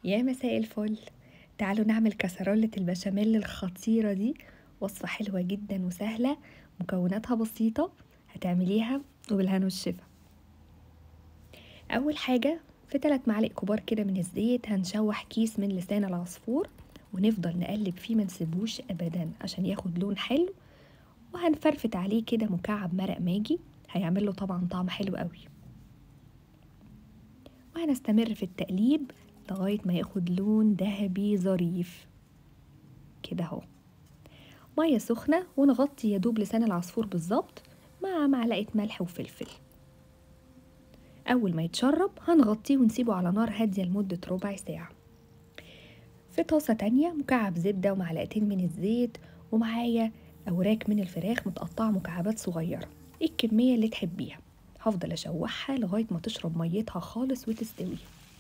يا مساء الفل تعالوا نعمل كسرولة البشاميل الخطيرة دي وصفة حلوة جدا وسهلة مكوناتها بسيطة هتعمليها وبالهنا والشفا أول حاجة في ثلاث معالق كبار كده من الزيت هنشوح كيس من لسان العصفور ونفضل نقلب فيه منسيبوش أبدا عشان ياخد لون حلو وهنفرفت عليه كده مكعب مرق ماجي هيعمل له طبعا طعم حلو قوي وهنستمر في التقليب لغاية ما ياخد لون ذهبي ظريف كده اهو مية سخنة ونغطي يدوب لسان العصفور بالظبط مع معلقة ملح وفلفل أول ما يتشرب هنغطيه ونسيبه على نار هادية لمدة ربع ساعة في طاسة تانية مكعب زبدة ومعلقتين من الزيت ومعايا أوراق من الفراخ متقطعة مكعبات صغيرة الكمية اللي تحبيها هفضل أشوحها لغاية ما تشرب ميتها خالص وتستوي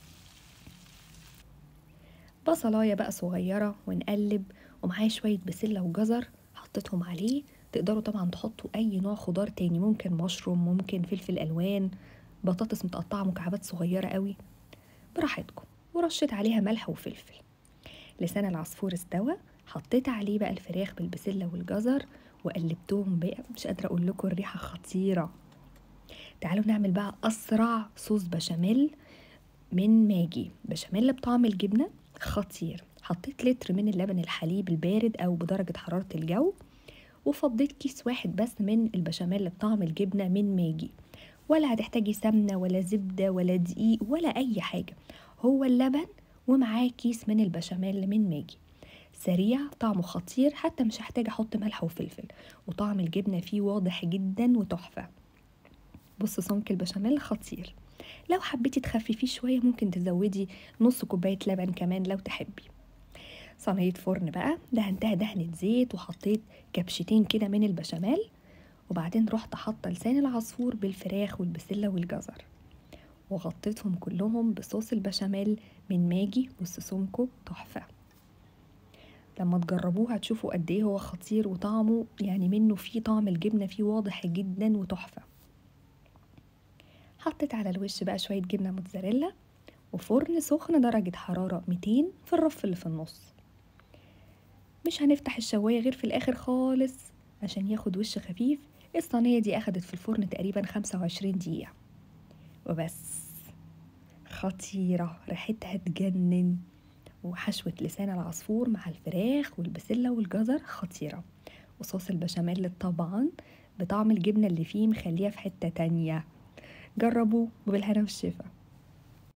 بصلاية بقى صغيرة ونقلب ومعايا شوية بسلة وجزر حطيتهم عليه تقدروا طبعا تحطوا أي نوع خضار تاني ممكن مشروم ممكن فلفل ألوان بطاطس متقطعة مكعبات صغيرة قوي براحتكم ورشيت عليها ملح وفلفل لسان العصفور استوى حطيت عليه بقى الفراخ بالبسلة والجزر وقلبتهم بقى مش قادرة أقول لكم الريحة خطيرة تعالوا نعمل بقى أسرع صوص بشاميل من ماجي بشاميل بطعم الجبنة خطير حطيت لتر من اللبن الحليب البارد أو بدرجة حرارة الجو وفضيت كيس واحد بس من البشاميل بطعم الجبنة من ماجي ولا هتحتاجي سمنة ولا زبدة ولا دقيق ولا أي حاجة هو اللبن ومعاه كيس من البشاميل من ماجي سريع طعمه خطير حتى مش هحتاج احط ملح وفلفل وطعم الجبنه فيه واضح جدا وتحفه بص سمك البشاميل خطير لو حبيتي تخففيه شويه ممكن تزودي نص كوبايه لبن كمان لو تحبي صينيه فرن بقى دهنتها دهنه زيت وحطيت كبشتين كده من البشاميل وبعدين رحت حاطه لسان العصفور بالفراخ والبسله والجزر وغطيتهم كلهم بصوص البشاميل من ماجي بص سمكه تحفه لما تجربوه هتشوفوا قد ايه هو خطير وطعمه يعني منه فيه طعم الجبنه فيه واضح جدا وتحفه حطيت على الوش بقى شويه جبنه موتزاريلا وفرن سخن درجه حراره 200 في الرف اللي في النص مش هنفتح الشوايه غير في الاخر خالص عشان ياخد وش خفيف الصينيه دي اخدت في الفرن تقريبا 25 دقيقه وبس خطيره ريحتها تجنن وحشوة لسان العصفور مع الفراخ والبسلة والجزر خطيرة وصوص البشاميل طبعا بطعم الجبنة اللي فيه مخليها في حتة تانية جربوا وبالهنا والشفا